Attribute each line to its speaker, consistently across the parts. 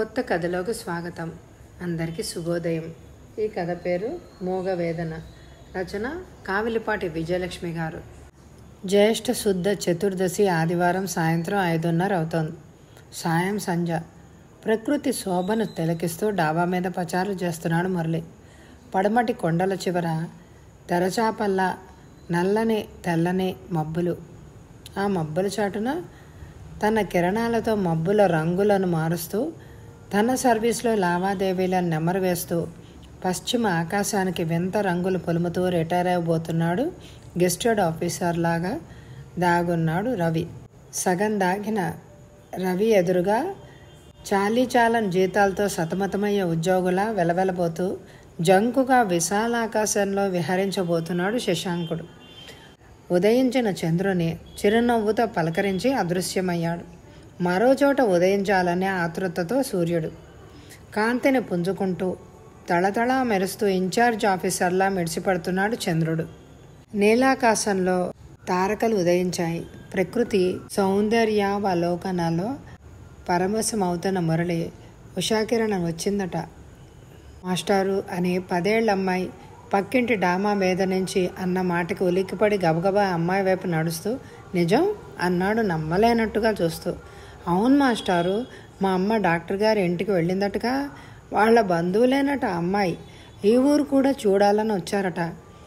Speaker 1: కొత్త కథలోకి స్వాగతం అందరికీ శుభోదయం ఈ కథ పేరు మోగవేదన రచన కావిలిపాటి విజయలక్ష్మి గారు జ్యేష్ఠ శుద్ధ చతుర్దశి ఆదివారం సాయంత్రం ఐదున్నర అవుతోంది సాయం సంధ్య ప్రకృతి శోభను తిలకిస్తూ డాబా మీద పచారులు చేస్తున్నాడు మురళి పడమటి కొండల చివర తెరచాపల్లా నల్లని తెల్లని మబ్బులు ఆ మబ్బుల చాటున తన కిరణాలతో మబ్బుల రంగులను మారుస్తూ తన సర్వీస్లో లావాదేవీలను నెమరు వేస్తూ పశ్చిమ ఆకాశానికి వింత రంగులు పొలుముతూ రిటైర్ అయిపోతున్నాడు గెస్టెడ్ ఆఫీసర్ లాగా దాగున్నాడు రవి సగం దాగిన రవి ఎదురుగా చాలీ చాలని జీతాలతో సతమతమయ్యే ఉద్యోగులా వెలవెలబోతూ జంకుగా విశాలాకాశంలో విహరించబోతున్నాడు శశాంకుడు ఉదయించిన చంద్రుని చిరునవ్వుతో పలకరించి అదృశ్యమయ్యాడు మరో చోట ఉదయించాలనే ఆతృతతో సూర్యుడు కాంతిని పుంజుకుంటూ తళతళా మెరుస్తూ ఇన్ఛార్జ్ ఆఫీసర్లా మెడిసిపడుతున్నాడు చంద్రుడు నీలాకాశంలో తారకలు ఉదయించాయి ప్రకృతి సౌందర్యావలోకనలో పరమశమవుతున్న మురళి ఉషాకిరణం వచ్చిందట మాస్టారు అని పదేళ్ల అమ్మాయి పక్కింటి డామా మీద నుంచి అన్న మాటకి ఉలిక్కిపడి గబగబా అమ్మాయి వైపు నడుస్తూ నిజం అన్నాడు నమ్మలేనట్టుగా చూస్తూ అవును మాస్టారు మా అమ్మ డాక్టర్ గారి ఇంటికి వెళ్ళిందటగా వాళ్ళ బంధువులేనట అమ్మాయి ఈ ఊరు కూడా చూడాలని వచ్చారట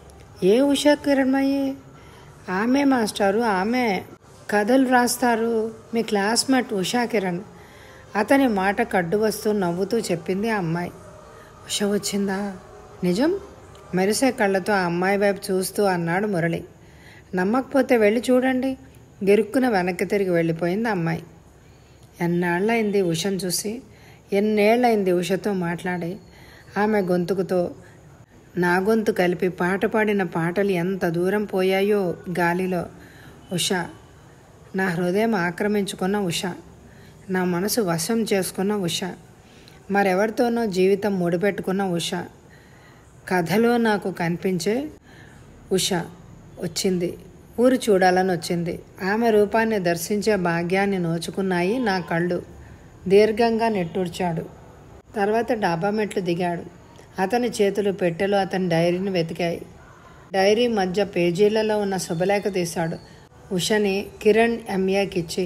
Speaker 1: ఏ ఉషా కిరణ్మయ్యి ఆమె మాస్టారు ఆమె కథలు రాస్తారు మీ క్లాస్మేట్ ఉషా కిరణ్ అతని మాట కడ్డు వస్తూ నవ్వుతూ చెప్పింది ఆ అమ్మాయి ఉష వచ్చిందా నిజం మెరిసే కళ్ళతో ఆ అమ్మాయి వైపు చూస్తూ అన్నాడు మురళి నమ్మకపోతే వెళ్ళి చూడండి గెరుక్కున వెనక్కి తిరిగి వెళ్ళిపోయింది అమ్మాయి ఎన్నాళ్ళైంది ఉషను చూసి ఎన్నేళ్ళైంది ఉషతో మాట్లాడి ఆమె గొంతుకుతో నా గొంతు కలిపి పాట పాడిన పాటలు ఎంత దూరం పోయాయో గాలిలో ఉష నా హృదయం ఆక్రమించుకున్న ఉష నా మనసు వశం చేసుకున్న ఉష మరెవరితోనో జీవితం ముడిపెట్టుకున్న ఉష కథలో నాకు కనిపించే ఉష వచ్చింది ఊరు చూడాలని వచ్చింది ఆమె రూపాన్ని దర్శించే భాగ్యాన్ని నోచుకున్నాయి నా కళ్ళు దీర్ఘంగా నెట్టూర్చాడు తర్వాత డాబా మెట్లు దిగాడు అతని చేతులు పెట్టెలో అతని డైరీని వెతికాయి డైరీ మధ్య పేజీలలో ఉన్న శుభలేఖ తీశాడు ఉషని కిరణ్ ఎంఏకి ఇచ్చి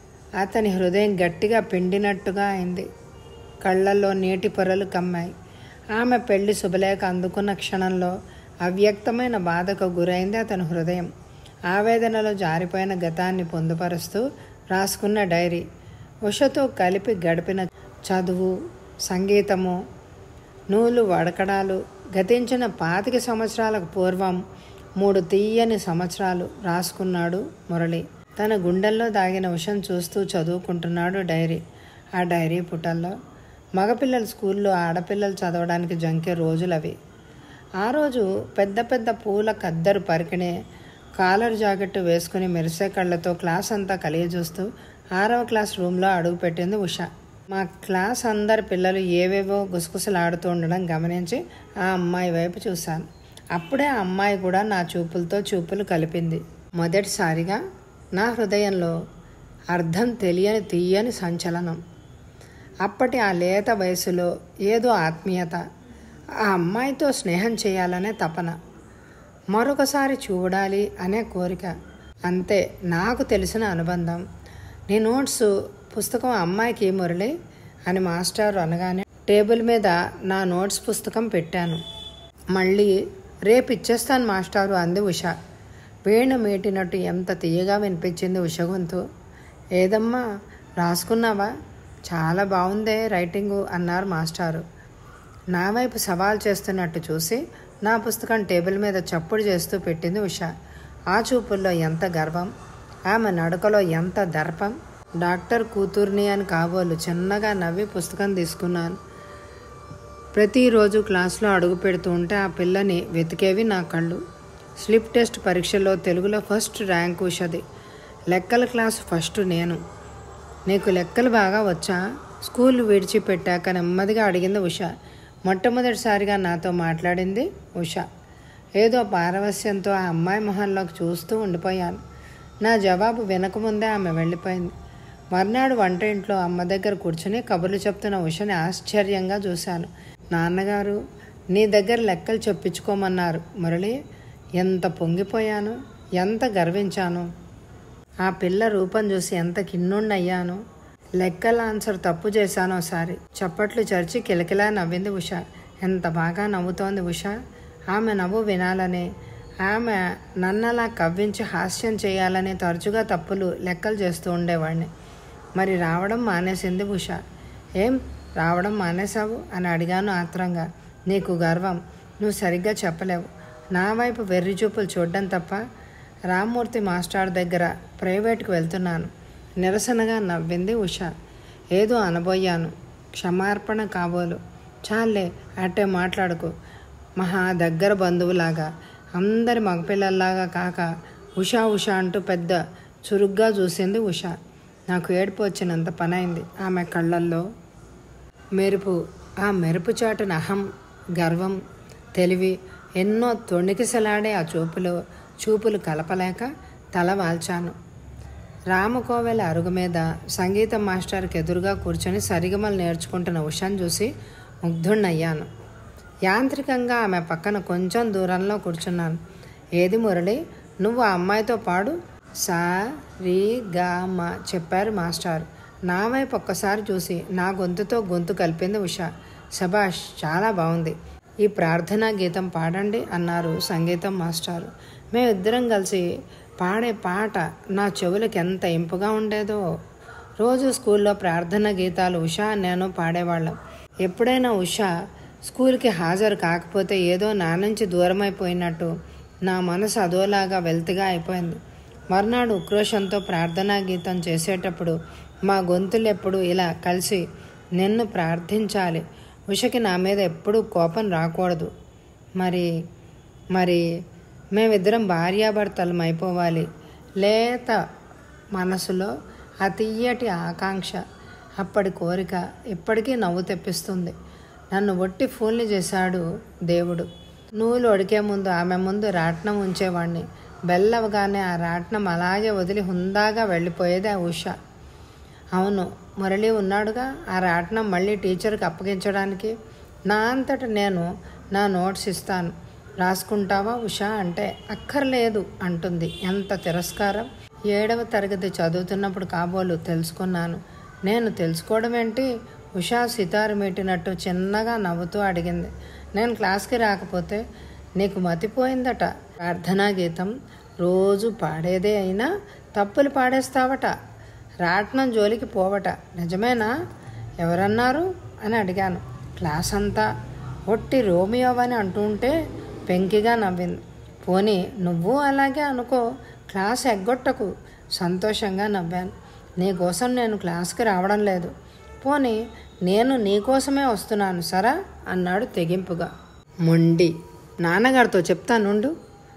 Speaker 1: అతని హృదయం గట్టిగా పిండినట్టుగా అయింది కళ్ళల్లో నీటి పొరలు కమ్మాయి ఆమె పెళ్లి శుభలేఖ అందుకున్న క్షణంలో అవ్యక్తమైన బాధకు గురైంది అతని హృదయం ఆవేదనలో జారిపోయిన గతాన్ని పొందుపరుస్తూ రాసుకున్న డైరీ ఉషతో కలిపి గడిపిన చదువు సంగీతము నూలు వడకడాలు గతించిన పాతిక సంవత్సరాలకు పూర్వం మూడు తీయని సంవత్సరాలు రాసుకున్నాడు మురళి తన గుండెల్లో దాగిన ఉషను చూస్తూ చదువుకుంటున్నాడు డైరీ ఆ డైరీ పుటల్లో మగపిల్లలు స్కూల్లో ఆడపిల్లలు చదవడానికి జంకే రోజులు అవి ఆ రోజు పెద్ద పెద్ద పూల కద్దరు పరికిణే కాలర్ జాకెట్ వేసుకుని మెరిసే కళ్ళతో క్లాస్ అంతా కలియజూస్తూ ఆరవ క్లాస్ రూమ్లో అడుగుపెట్టింది ఉష మా క్లాస్ అందరి పిల్లలు ఏవేవో గుసగుసలాడుతూ ఉండడం గమనించి ఆ అమ్మాయి వైపు చూశాను అప్పుడే ఆ అమ్మాయి కూడా నా చూపులతో చూపులు కలిపింది మొదటిసారిగా నా హృదయంలో అర్థం తెలియని తీయని సంచలనం అప్పటి ఆ లేత వయసులో ఏదో ఆత్మీయత ఆ అమ్మాయితో స్నేహం చేయాలనే తపన మరొకసారి చూడాలి అనే కోరిక అంతే నాకు తెలిసిన అనుబంధం నీ నోట్స్ పుస్తకం అమ్మాయికి మురళి అని మాస్టర్ అనగానే టేబుల్ మీద నా నోట్స్ పుస్తకం పెట్టాను మళ్ళీ రేపు ఇచ్చేస్తాను మాస్టారు అంది ఉష వీణ మీటినట్టు ఎంత తీయగా వినిపించింది ఉష గొంతు ఏదమ్మా రాసుకున్నావా చాలా బాగుందే రైటింగు అన్నారు మాస్టారు నా వైపు సవాల్ చేస్తున్నట్టు చూసి నా పుస్తకం టేబుల్ మీద చప్పుడు చేస్తూ పెట్టింది ఉష ఆ చూపుల్లో ఎంత గర్వం ఆమె నడకలో ఎంత దర్పం డాక్టర్ కూతుర్ని అని కాబోలు చిన్నగా నవ్వి పుస్తకం తీసుకున్నాను ప్రతిరోజు క్లాస్లో అడుగు పెడుతూ ఉంటే ఆ పిల్లని వెతికేవి నా కళ్ళు స్లిప్ టెస్ట్ పరీక్షలో తెలుగులో ఫస్ట్ ర్యాంక్ ఉషది లెక్కల క్లాస్ ఫస్ట్ నేను నీకు లెక్కలు బాగా వచ్చా స్కూల్ విడిచిపెట్టాక నెమ్మదిగా అడిగింది ఉష మొట్టమొదటిసారిగా నాతో మాట్లాడింది ఉష ఏదో పారవస్యంతో ఆ అమ్మాయి మొహంలోకి చూస్తూ ఉండిపోయాను నా జవాబు వినకముందే ఆమె వెళ్ళిపోయింది మర్నాడు వంట ఇంట్లో అమ్మ దగ్గర కూర్చుని కబుర్లు చెప్తున్న ఉషని ఆశ్చర్యంగా చూశాను నాన్నగారు నీ దగ్గర లెక్కలు చెప్పించుకోమన్నారు మురళి ఎంత పొంగిపోయాను ఎంత గర్వించాను ఆ పిల్ల రూపం చూసి ఎంత కిన్నుండయ్యాను లెక్కల ఆన్సర్ తప్పు చేశాను ఒకసారి చప్పట్లు చరిచి కిలకిలా నవ్వింది ఉష ఎంత బాగా నవ్వుతోంది ఉష ఆమె నవ్వు వినాలని ఆమె నన్నలా కవ్వించి హాస్యం చేయాలని తరచుగా తప్పులు లెక్కలు చేస్తూ ఉండేవాడిని మరి రావడం మానేసింది ఉష ఏం రావడం మానేశావు అని అడిగాను ఆత్రంగా నీకు గర్వం నువ్వు సరిగ్గా చెప్పలేవు నా వైపు వెర్రి చూపులు చూడడం తప్ప రామ్మూర్తి మాస్టర్ దగ్గర ప్రైవేట్కి వెళ్తున్నాను నిరసనగా నవ్వింది ఉష ఏదో అనబోయాను క్షమార్పణ కాబోలు చాలే అట్టే మాట్లాడుకు మహా దగ్గర బంధువులాగా అందరి మగపిల్లల్లాగా కాక ఉషా ఉషా అంటూ పెద్ద చురుగ్గా చూసింది ఉష నాకు ఏడుపు వచ్చినంత పనైంది ఆమె కళ్ళల్లో మెరుపు ఆ మెరుపు చాటున అహం గర్వం తెలివి ఎన్నో తొణికిసలాడే ఆ చూపులు చూపులు కలపలేక తల వాల్చాను రామకోవెల అరుగు మీద సంగీతం మాస్టర్కి ఎదురుగా కూర్చొని సరిగమలు నేర్చుకుంటున్న ఉషాను చూసి ముగ్ధుణ్ణయ్యాను యాంత్రికంగా ఆమె పక్కన కొంచెం దూరంలో కూర్చున్నాను ఏది మురళి నువ్వు ఆ అమ్మాయితో పాడు సా రీ గా మా చెప్పారు మాస్టర్ నా వైపు ఒక్కసారి చూసి నా గొంతుతో గొంతు కలిపింది ఉష సభాష్ చాలా బాగుంది ఈ ప్రార్థనా గీతం పాడండి అన్నారు సంగీతం మాస్టారు మేమిద్దరం కలిసి పాడే పాట నా చెవులకు ఎంత ఇంపుగా ఉండేదో రోజు స్కూల్లో ప్రార్థన గీతాలు ఉషా నేను పాడేవాళ్ళం ఎప్పుడైనా ఉషా స్కూల్కి హాజరు కాకపోతే ఏదో నా నుంచి దూరమైపోయినట్టు నా మనసు అదోలాగా వెల్తిగా అయిపోయింది మర్నాడు ఉక్రోషంతో ప్రార్థనా గీతం చేసేటప్పుడు మా గొంతులు ఎప్పుడు ఇలా కలిసి నిన్ను ప్రార్థించాలి ఉషకి నా మీద ఎప్పుడూ కోపం రాకూడదు మరి మరి మేమిద్దరం భార్యాభర్తలం అయిపోవాలి లేత మనసులో ఆ తీయటి ఆకాంక్ష అప్పటి కోరిక ఇప్పటికీ నవ్వు తెప్పిస్తుంది నన్ను ఒట్టి ఫూల్ని చేశాడు దేవుడు నూలు ఒడికే ముందు ఆమె ముందు రాట్నం ఉంచేవాణ్ణి బెల్లవగానే ఆ రాట్నం అలాగే వదిలి హుందాగా వెళ్ళిపోయేది ఆ ఉష అవును మురళి ఉన్నాడుగా ఆ రాట్నం మళ్ళీ టీచర్కి అప్పగించడానికి నా అంతట నేను నా నోట్స్ ఇస్తాను రాసుకుంటావా ఉషా అంటే అక్కర్లేదు అంటుంది ఎంత తిరస్కారం ఏడవ తరగతి చదువుతున్నప్పుడు కాబోలు తెలుసుకున్నాను నేను తెలుసుకోవడం ఏంటి ఉషా సితారు మీటినట్టు చిన్నగా నవ్వుతూ అడిగింది నేను క్లాస్కి రాకపోతే నీకు మతిపోయిందట ప్రార్థనా గీతం రోజు పాడేదే అయినా తప్పులు పాడేస్తావట రాట్నం జోలికి పోవట నిజమేనా ఎవరన్నారు అని అడిగాను క్లాస్ అంతా ఒట్టి రోమియోవని అంటుంటే పెంకిగా నవ్వింది పోనీ నువ్వు అలాగే అనుకో క్లాస్ ఎగ్గొట్టకు సంతోషంగా నవ్వాను నీకోసం నేను క్లాస్కి రావడం లేదు పోనీ నేను నీకోసమే వస్తున్నాను సరా అన్నాడు తెగింపుగా మొండి నాన్నగారితో చెప్తానుండు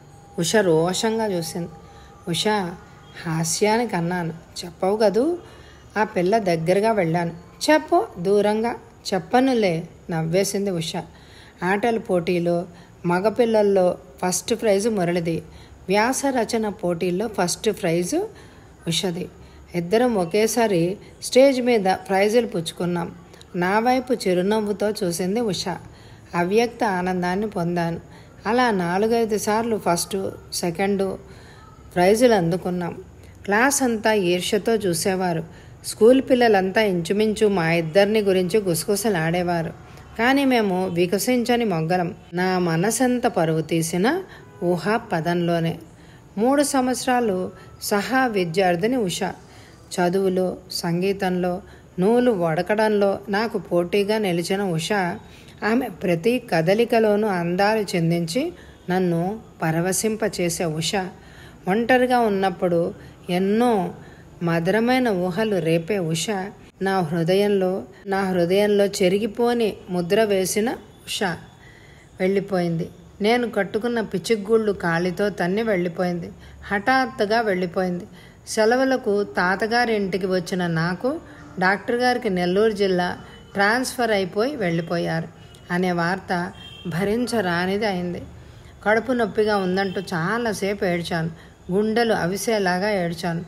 Speaker 1: ఉష రోషంగా చూసింది ఉష హాస్యానికి అన్నాను చెప్పవు కదూ ఆ పిల్ల దగ్గరగా వెళ్ళాను చెప్పు దూరంగా చెప్పనులే నవ్వేసింది ఉష ఆటల పోటీలో మగపిల్లల్లో ఫస్ట్ ప్రైజు మురళిది వ్యాస రచన పోటీల్లో ఫస్ట్ ప్రైజు ఉషది ఇద్దరం ఒకేసారి స్టేజ్ మీద ప్రైజులు పుచ్చుకున్నాం నా వైపు చిరునవ్వుతో చూసింది ఉష అవ్యక్త ఆనందాన్ని పొందాను అలా నాలుగైదు సార్లు ఫస్ట్ సెకండు ప్రైజులు అందుకున్నాం క్లాస్ అంతా ఈర్ష్యతో చూసేవారు స్కూల్ పిల్లలంతా ఇంచుమించు మా ఇద్దరిని గురించి గుసగుసలాడేవారు కానీ మేము వికసించని మొగ్గలం నా మనసంత పరువు తీసిన ఊహా పదంలోనే మూడు సంవత్సరాలు సహా విద్యార్థిని ఉష చదువులో సంగీతంలో నూలు వడకడంలో నాకు పోటీగా నిలిచిన ఉష ఆమె ప్రతి కదలికలోనూ అందాలు చెందించి నన్ను పరవశింపచేసే ఉష ఒంటరిగా ఉన్నప్పుడు ఎన్నో మధురమైన ఊహలు రేపే ఉష నా హృదయంలో నా హృదయంలో చెరిగిపోని ముద్ర వేసిన ఉష వెళ్ళిపోయింది నేను కట్టుకున్న పిచ్చిగూళ్ళు కాలితో తన్ని వెళ్ళిపోయింది హఠాత్తుగా వెళ్ళిపోయింది సెలవులకు తాతగారి ఇంటికి వచ్చిన నాకు డాక్టర్ గారికి నెల్లూరు జిల్లా ట్రాన్స్ఫర్ అయిపోయి వెళ్ళిపోయారు అనే వార్త భరించరానిది అయింది కడుపు నొప్పిగా ఉందంటూ చాలాసేపు ఏడ్చాను గుండెలు అవిసేలాగా ఏడ్చాను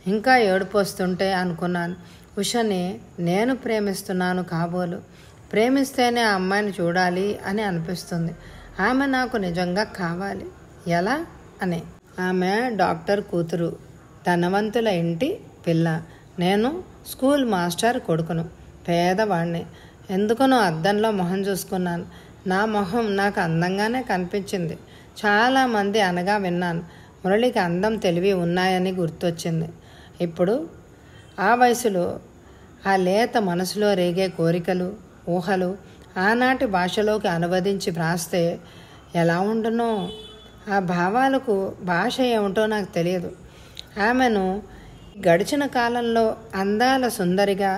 Speaker 1: ఇంకా ఏడుపు వస్తుంటే అనుకున్నాను ఉషని నేను ప్రేమిస్తున్నాను కాబోలు ప్రేమిస్తేనే ఆ అమ్మాయిని చూడాలి అని అనిపిస్తుంది ఆమె నాకు నిజంగా కావాలి ఎలా అని ఆమె డాక్టర్ కూతురు ధనవంతుల ఇంటి పిల్ల నేను స్కూల్ మాస్టర్ కొడుకును పేదవాడిని ఎందుకనో అద్దంలో మొహం చూసుకున్నాను నా మొహం నాకు అందంగానే కనిపించింది చాలామంది అనగా విన్నాను మురళికి అందం తెలివి ఉన్నాయని గుర్తొచ్చింది ఇప్పుడు ఆ వయసులో ఆ లేత మనసులో రేగే కోరికలు ఊహలు ఆనాటి భాషలోకి అనువదించి వ్రాస్తే ఎలా ఉండునో ఆ భావాలకు భాష ఏమిటో నాకు తెలియదు ఆమెను గడిచిన కాలంలో అందాల సుందరిగా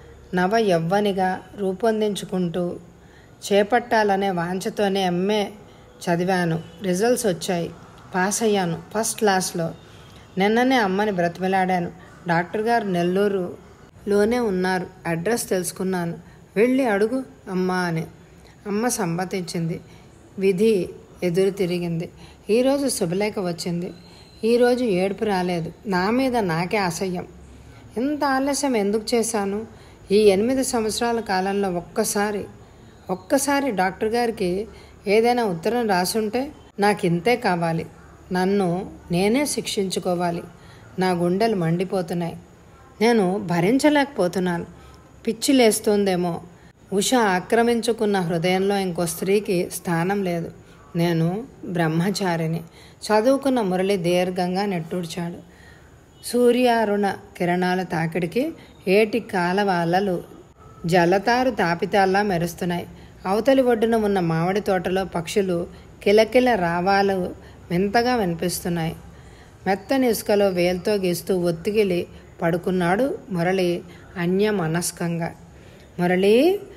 Speaker 1: నవ యవ్వనిగా రూపొందించుకుంటూ చేపట్టాలనే వాంఛతోనే ఎంఏ చదివాను రిజల్ట్స్ వచ్చాయి పాస్ అయ్యాను ఫస్ట్ క్లాస్లో నిన్ననే అమ్మని బ్రతిమలాడాను డాక్టర్ గారు నెల్లూరులోనే ఉన్నారు అడ్రస్ తెలుసుకున్నాను వెళ్ళి అడుగు అమ్మా అని అమ్మ సమ్మతించింది విధి ఎదురు తిరిగింది ఈరోజు శుభలేఖ వచ్చింది ఈరోజు ఏడుపు రాలేదు నా మీద నాకే అసహ్యం ఇంత ఆలస్యం ఎందుకు చేశాను ఈ ఎనిమిది సంవత్సరాల కాలంలో ఒక్కసారి ఒక్కసారి డాక్టర్ గారికి ఏదైనా ఉత్తరం రాసుంటే నాకు ఇంతే కావాలి నన్ను నేనే శిక్షించుకోవాలి నా గుండెలు మండిపోతున్నాయి నేను భరించలేకపోతున్నాను పిచ్చి లేస్తుందేమో ఉష ఆక్రమించుకున్న హృదయంలో ఇంకో స్త్రీకి స్థానం లేదు నేను బ్రహ్మచారిని చదువుకున్న మురళి దీర్ఘంగా నెట్టూడ్చాడు సూర్యారుణ కిరణాల తాకిడికి ఏటి కాలవాలలు జలతారు తాపితాల్లా మెరుస్తున్నాయి అవతలి ఒడ్డున ఉన్న మామిడి తోటలో పక్షులు కిలకిల రావాలు వింతగా వినిపిస్తున్నాయి మెత్తని ఇసుకలో వేలుతో గీస్తూ ఒత్తిగిలి పడుకున్నాడు మురళి అన్యమనస్కంగా మురళి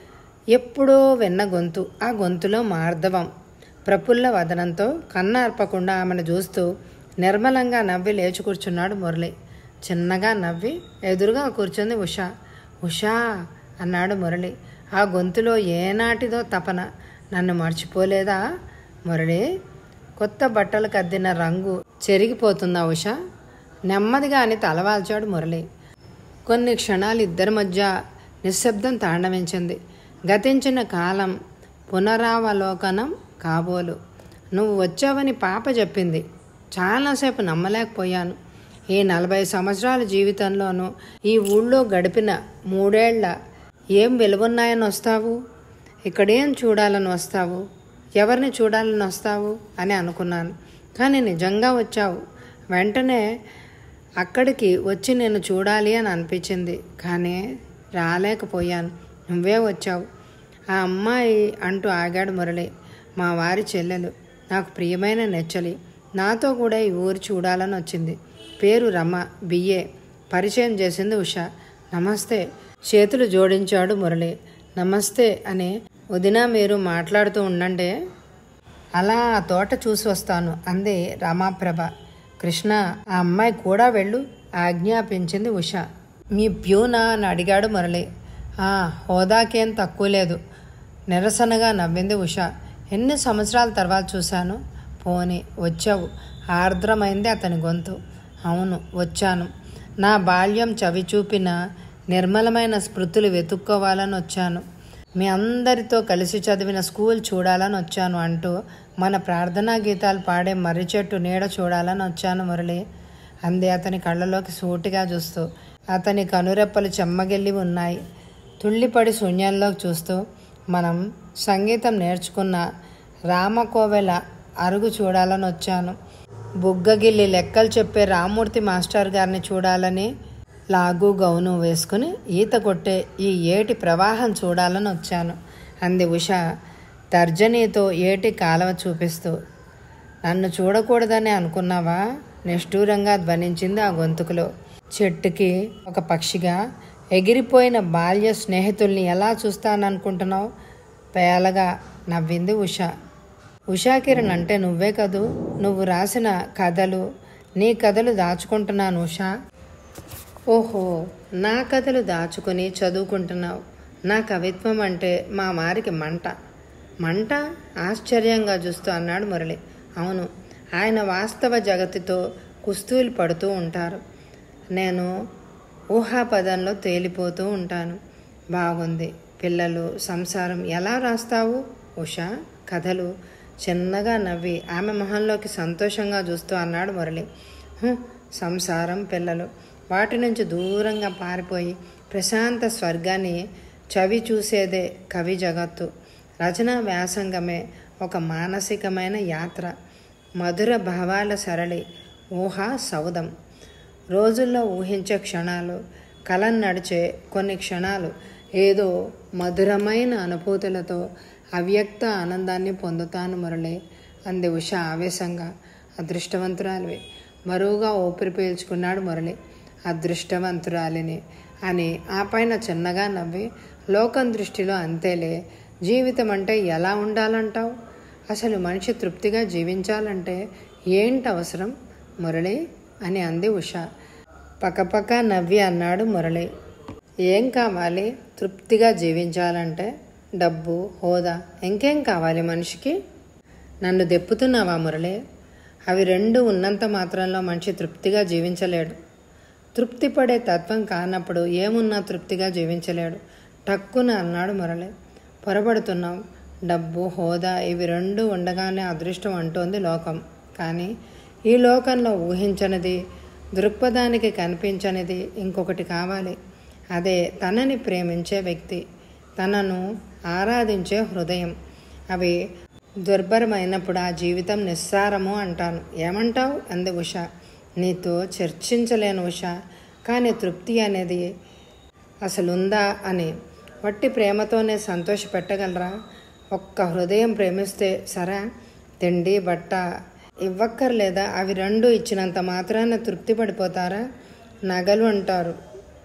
Speaker 1: ఎప్పుడో విన్న గొంతు ఆ గొంతులో మార్ధవం ప్రఫుల్ల వదనంతో కన్నార్పకుండా ఆమెను చూస్తూ నిర్మలంగా నవ్వి లేచి కూర్చున్నాడు మురళి చిన్నగా నవ్వి ఎదురుగా కూర్చుంది ఉషా ఉషా అన్నాడు మురళి ఆ గొంతులో ఏనాటిదో తపన నన్ను మర్చిపోలేదా మురళి కొత్త బట్టలు కద్దిన రంగు చెరిగిపోతుందా ఉష నెమ్మదిగా అని తలవాల్చాడు మురళి కొన్ని క్షణాలు ఇద్దరి మధ్య నిశ్శబ్దం తాండవించింది గతించిన కాలం పునరావలోకనం కాబోలు నువ్వు వచ్చావని పాప చెప్పింది చాలాసేపు నమ్మలేకపోయాను ఈ నలభై సంవత్సరాల జీవితంలోనూ ఈ ఊళ్ళో గడిపిన మూడేళ్ల ఏం వెలుగున్నాయని వస్తావు ఇక్కడేం చూడాలని వస్తావు ఎవరిని చూడాలని వస్తావు అని అనుకున్నాను కానీ నిజంగా వచ్చావు వెంటనే అక్కడికి వచ్చి నేను చూడాలి అని అనిపించింది కానీ రాలేకపోయాను నువ్వే వచ్చావు ఆ అమ్మాయి అంటూ ఆగాడు మురళి మా వారి చెల్లెలు నాకు ప్రియమైన నెచ్చలి నాతో కూడా ఈ ఊరు చూడాలని వచ్చింది పేరు రమ బిఏ పరిచయం చేసింది ఉష నమస్తే చేతులు జోడించాడు మురళి నమస్తే అని వదిన మీరు మాట్లాడుతూ ఉండండి అలా ఆ తోట చూసి వస్తాను అంది రామాప్రభ కృష్ణ ఆ అమ్మాయి కూడా వెళ్ళు ఆజ్ఞాపించింది ఉష మీ ప్యూనా అని అడిగాడు మురళి ఆ హోదాకేం తక్కువ లేదు నిరసనగా నవ్వింది ఉష ఎన్ని సంవత్సరాల తర్వాత చూశాను పోని వచ్చావు ఆర్ద్రమైంది అతని గొంతు అవును వచ్చాను నా బాల్యం చవి చూపిన నిర్మలమైన స్మృతులు వెతుక్కోవాలని వచ్చాను మీ అందరితో కలిసి చదివిన స్కూల్ చూడాలని వచ్చాను అంటూ మన ప్రార్థనా గీతాలు పాడే మర్రి చెట్టు నీడ చూడాలని వచ్చాను మురళి అంది అతని కళ్ళలోకి సూటిగా చూస్తూ అతని కనురెప్పలు చెమ్మగిల్లి ఉన్నాయి తుళ్ళిపడి శూన్యంలోకి చూస్తూ మనం సంగీతం నేర్చుకున్న రామకోవెల అరుగు చూడాలని వచ్చాను బుగ్గగిల్లి లెక్కలు చెప్పే రామూర్తి మాస్టర్ గారిని చూడాలని లాగు గౌను వేసుకుని ఈత కొట్టే ఈ ఏటి ప్రవాహం చూడాలని వచ్చాను అంది ఉష తర్జనీతో ఏటి కాలవ చూపిస్తూ నన్ను చూడకూడదని అనుకున్నావా నిష్ఠూరంగా ధ్వనించింది ఆ గొంతుకులో చెట్టుకి ఒక పక్షిగా ఎగిరిపోయిన బాల్య స్నేహితుల్ని ఎలా చూస్తాననుకుంటున్నావు పేలగా నవ్వింది ఉష ఉషాకిరణ్ అంటే నువ్వే కదూ నువ్వు రాసిన కథలు నీ కథలు దాచుకుంటున్నాను ఉషా ఓహో నా కథలు దాచుకుని చదువుకుంటున్నావు నా కవిత్వం అంటే మా వారికి మంట మంట ఆశ్చర్యంగా చూస్తూ అన్నాడు మురళి అవును ఆయన వాస్తవ జగతితో కుస్తూలు పడుతూ ఉంటారు నేను ఊహాపదంలో తేలిపోతూ ఉంటాను బాగుంది పిల్లలు సంసారం ఎలా రాస్తావు ఉషా కథలు చిన్నగా నవ్వి ఆమె మొహంలోకి సంతోషంగా చూస్తూ అన్నాడు మురళి "హు, సంసారం పిల్లలు వాటి నుంచి దూరంగా పారిపోయి ప్రశాంత స్వర్గాన్ని చవి చూసేదే కవి జగత్తు రచనా వ్యాసంగమే ఒక మానసికమైన యాత్ర మధుర భావాల సరళి ఊహా సౌదం రోజుల్లో ఊహించే క్షణాలు కలం నడిచే కొన్ని క్షణాలు ఏదో మధురమైన అనుభూతులతో అవ్యక్త ఆనందాన్ని పొందుతాను మురళి అంది ఉష ఆవేశంగా అదృష్టవంతురాలివి మరువుగా ఊపిరి పీల్చుకున్నాడు మురళి అదృష్టవంతురాలిని అని ఆ పైన చిన్నగా నవ్వి లోకం దృష్టిలో అంతేలే జీవితం అంటే ఎలా ఉండాలంటావు అసలు మనిషి తృప్తిగా జీవించాలంటే ఏంటి అవసరం మురళి అని అంది ఉష పక్కపక్క నవ్వి అన్నాడు మురళి ఏం కావాలి తృప్తిగా జీవించాలంటే డబ్బు హోదా ఇంకేం కావాలి మనిషికి నన్ను దెప్పుతున్నావా మురళి అవి రెండు ఉన్నంత మాత్రంలో మనిషి తృప్తిగా జీవించలేడు తృప్తి పడే తత్వం కానప్పుడు ఏమున్నా తృప్తిగా జీవించలేడు టక్కున అన్నాడు మురళి పొరపడుతున్నాం డబ్బు హోదా ఇవి రెండు ఉండగానే అదృష్టం అంటోంది లోకం కానీ ఈ లోకంలో ఊహించనిది దృక్పథానికి కనిపించనిది ఇంకొకటి కావాలి అదే తనని ప్రేమించే వ్యక్తి తనను ఆరాధించే హృదయం అవి దుర్భరమైనప్పుడు ఆ జీవితం నిస్సారము అంటాను ఏమంటావు అంది ఉష నీతో చర్చించలేను ఉష కానీ తృప్తి అనేది అసలుందా అని వట్టి ప్రేమతోనే సంతోష పెట్టగలరా ఒక్క హృదయం ప్రేమిస్తే సరే తిండి బట్ట ఇవ్వక్కర్లేదా అవి రెండు ఇచ్చినంత మాత్రాన తృప్తి పడిపోతారా నగలు అంటారు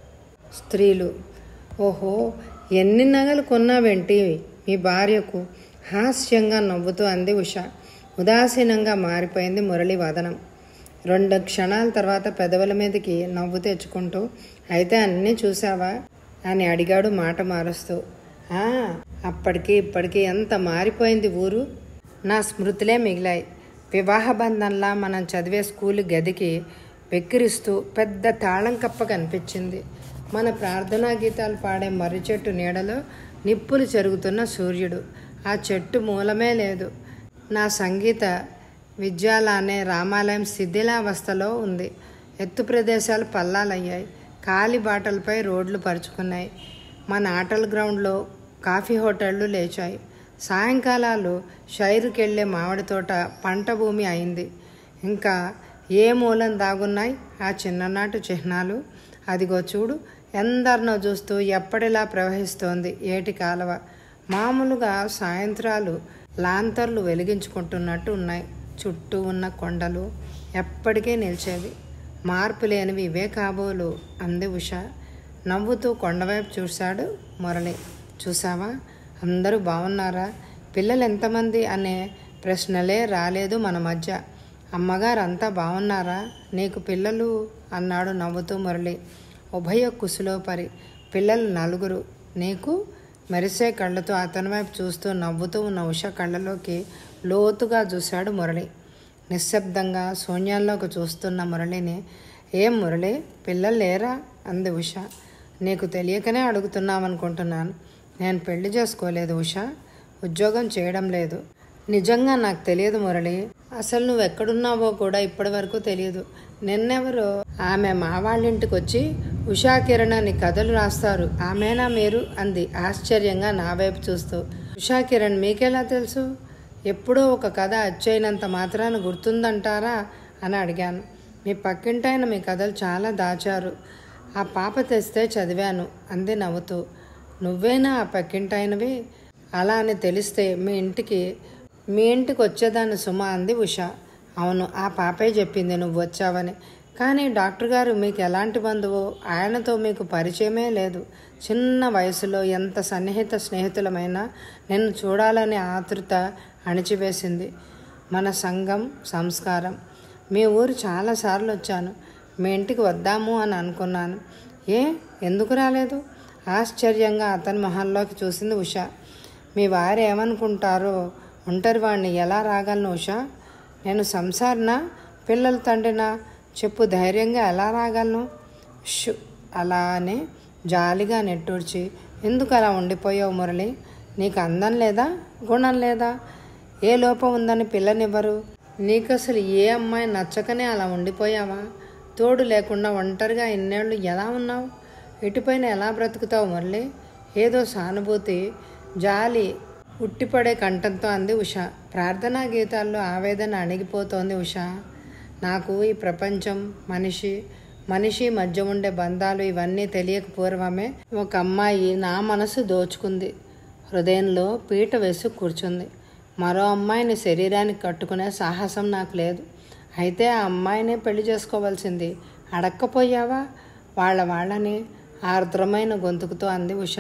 Speaker 1: స్త్రీలు ఓహో ఎన్ని నగలు కొన్నావేంటి మీ భార్యకు హాస్యంగా నవ్వుతూ అంది ఉష ఉదాసీనంగా మారిపోయింది మురళి వదనం రెండు క్షణాల తర్వాత పెదవుల మీదకి నవ్వు తెచ్చుకుంటూ అయితే అన్నీ చూసావా అని అడిగాడు మాట మారుస్తూ "ఆ, అప్పటికి ఇప్పటికి ఎంత మారిపోయింది ఊరు నా స్మృతులే మిగిలాయి వివాహ బంధంలా మనం చదివే స్కూల్ గదికి వెక్కిరిస్తూ పెద్ద తాళం కప్ప కనిపించింది మన ప్రార్థనా గీతాలు పాడే మర్రి చెట్టు నీడలో నిప్పులు చెరుగుతున్న సూర్యుడు ఆ చెట్టు మూలమే లేదు నా సంగీత విద్యాలనే రామాలయం శిథిలావస్థలో ఉంది ఎత్తు ప్రదేశాలు పల్లాలయ్యాయి ఖాళీ బాటలపై రోడ్లు పరుచుకున్నాయి మన ఆటల గ్రౌండ్లో కాఫీ హోటళ్ళు లేచాయి సాయంకాలాలు షైరుకెళ్ళే మామిడి తోట పంట భూమి అయింది ఇంకా ఏ మూలం దాగున్నాయి ఆ చిన్ననాటి చిహ్నాలు అదిగో చూడు ఎందరినో చూస్తూ ఎప్పటిలా ప్రవహిస్తోంది ఏటి కాలవ మామూలుగా సాయంత్రాలు లాంతర్లు వెలిగించుకుంటున్నట్టు ఉన్నాయి చుట్టూ ఉన్న కొండలు ఎప్పటికీ నిలిచేవి మార్పు లేనివి ఇవే కాబోలు అంది ఉష నవ్వుతూ కొండవైపు చూశాడు మురళి చూసావా అందరూ బాగున్నారా పిల్లలు ఎంతమంది అనే ప్రశ్నలే రాలేదు మన మధ్య అమ్మగారు అంతా బాగున్నారా నీకు పిల్లలు అన్నాడు నవ్వుతూ మురళి ఉభయ కుసులో పరి పిల్లలు నలుగురు నీకు మెరిసే కళ్ళతో అతని వైపు చూస్తూ నవ్వుతూ ఉన్న ఉష కళ్ళలోకి లోతుగా చూశాడు మురళి నిశ్శబ్దంగా శూన్యాల్లోకి చూస్తున్న మురళిని ఏం మురళి పిల్లలు లేరా అంది ఉష నీకు తెలియకనే అడుగుతున్నామనుకుంటున్నాను నేను పెళ్లి చేసుకోలేదు ఉష ఉద్యోగం చేయడం లేదు నిజంగా నాకు తెలియదు మురళి అసలు నువ్వు ఎక్కడున్నావో కూడా ఇప్పటి వరకు తెలియదు నిన్నెవరో ఆమె మా వాళ్ళింటికి వచ్చి ఉషా కిరణ్ అని కథలు రాస్తారు ఆమెనా మీరు అంది ఆశ్చర్యంగా నా వైపు చూస్తూ ఉషా కిరణ్ మీకెలా తెలుసు ఎప్పుడో ఒక కథ అచ్చయినంత మాత్రాన గుర్తుందంటారా అని అడిగాను మీ పక్కింటాయన మీ కథలు చాలా దాచారు ఆ పాప తెస్తే చదివాను అంది నవ్వుతూ నువ్వేనా ఆ పక్కింటాయనవి అలా అని తెలిస్తే మీ ఇంటికి మీ ఇంటికి వచ్చేదాన్ని సుమ అంది ఉష అవును ఆ పాపే చెప్పింది నువ్వు వచ్చావని కానీ డాక్టర్ గారు మీకు ఎలాంటి బంధువు ఆయనతో మీకు పరిచయమే లేదు చిన్న వయసులో ఎంత సన్నిహిత స్నేహితులమైనా నిన్ను చూడాలనే ఆతృత అణిచివేసింది మన సంఘం సంస్కారం మీ ఊరు చాలాసార్లు వచ్చాను మీ ఇంటికి వద్దాము అని అనుకున్నాను ఏ ఎందుకు రాలేదు ఆశ్చర్యంగా అతని మొహంలోకి చూసింది ఉష మీ వారు ఏమనుకుంటారో ఒంటరి వాడిని ఎలా రాగలను ఉష నేను సంసారనా పిల్లల తండ్రినా చెప్పు ధైర్యంగా ఎలా రాగలను షు అలానే జాలిగా నెట్టూర్చి ఎందుకు అలా ఉండిపోయావు మురళి నీకు అందం లేదా గుణం లేదా ఏ లోపం ఉందని పిల్లనివ్వరు నీకు అసలు ఏ అమ్మాయి నచ్చకనే అలా ఉండిపోయావా తోడు లేకుండా ఒంటరిగా ఇన్నేళ్ళు ఎలా ఉన్నావు ఇటుపైన ఎలా బ్రతుకుతావు మురళి ఏదో సానుభూతి జాలి ఉట్టిపడే కంఠంతో అంది ఉష ప్రార్థనా గీతాల్లో ఆవేదన అణిగిపోతోంది ఉష నాకు ఈ ప్రపంచం మనిషి మనిషి మధ్య ఉండే బంధాలు ఇవన్నీ తెలియక పూర్వమే ఒక అమ్మాయి నా మనసు దోచుకుంది హృదయంలో పీట వేసి కూర్చుంది మరో అమ్మాయిని శరీరానికి కట్టుకునే సాహసం నాకు లేదు అయితే ఆ అమ్మాయినే పెళ్లి చేసుకోవాల్సింది అడక్కపోయావా వాళ్ళ వాళ్ళని ఆర్ద్రమైన గొంతుకుతో అంది ఉష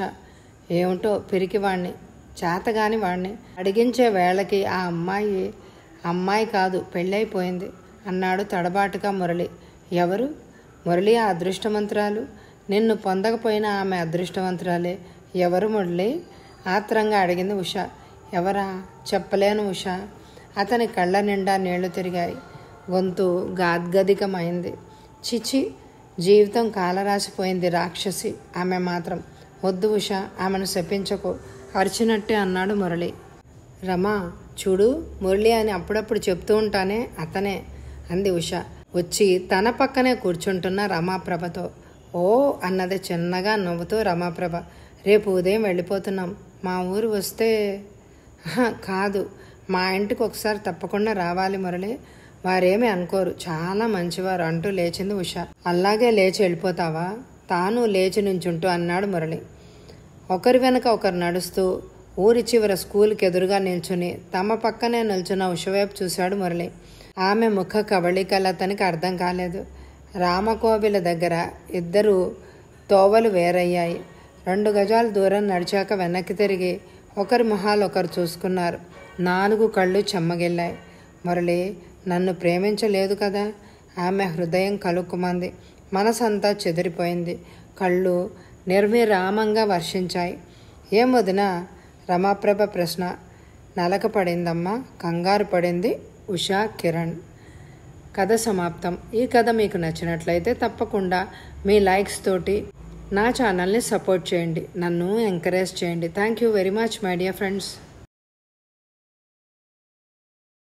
Speaker 1: ఏమిటో పిరికివాణ్ణి చేతగాని వాణ్ణి అడిగించే వేళకి ఆ అమ్మాయి అమ్మాయి కాదు పెళ్ళైపోయింది అన్నాడు తడబాటుగా మురళి ఎవరు మురళి ఆ అదృష్టవంతురాలు నిన్ను పొందకపోయినా ఆమె అదృష్టవంతురాలే ఎవరు మురళి ఆత్రంగా అడిగింది ఉష ఎవరా చెప్పలేను ఉష అతని కళ్ళ నిండా నీళ్లు తిరిగాయి గొంతు గాద్గదికమైంది చిచి జీవితం కాలరాసిపోయింది రాక్షసి ఆమె మాత్రం వద్దు ఉష ఆమెను శపించకు అరిచినట్టే అన్నాడు మురళి రమా చూడు మురళి అని అప్పుడప్పుడు చెప్తూ ఉంటానే అతనే అంది ఉష వచ్చి తన పక్కనే కూర్చుంటున్న రమాప్రభతో ఓ అన్నది చిన్నగా నవ్వుతూ రమాప్రభ రేపు ఉదయం వెళ్ళిపోతున్నాం మా ఊరు వస్తే "ఆహా, కాదు మా ఇంటికి ఒకసారి తప్పకుండా రావాలి మురళి వారేమీ అనుకోరు చాలా మంచివారు అంటూ లేచింది ఉష అలాగే లేచి వెళ్ళిపోతావా తాను లేచి నుంచుంటూ అన్నాడు మురళి ఒకరి వెనక ఒకరు నడుస్తూ ఊరి చివర స్కూల్కి ఎదురుగా నిల్చుని తమ పక్కనే నిల్చున్న ఉషవైపు చూశాడు మురళి ఆమె ముఖ కవళికలు అతనికి అర్థం కాలేదు రామకోవిల దగ్గర ఇద్దరు తోవలు వేరయ్యాయి రెండు గజాల దూరం నడిచాక వెనక్కి తిరిగి ఒకరి మొహాలు ఒకరు చూసుకున్నారు నాలుగు కళ్ళు చెమ్మగిల్లాయి మురళి నన్ను ప్రేమించలేదు కదా ఆమె హృదయం కలుక్కుమంది మనసంతా చెదిరిపోయింది కళ్ళు నిర్విరామంగా వర్షించాయి ఏం వదిన రమాప్రభ ప్రశ్న నలక పడిందమ్మా కంగారు పడింది ఉషా కిరణ్ కథ సమాప్తం ఈ కథ మీకు నచ్చినట్లయితే తప్పకుండా మీ లైక్స్ తోటి నా ఛానల్ని సపోర్ట్ చేయండి నన్ను ఎంకరేజ్ చేయండి thank you very much my dear friends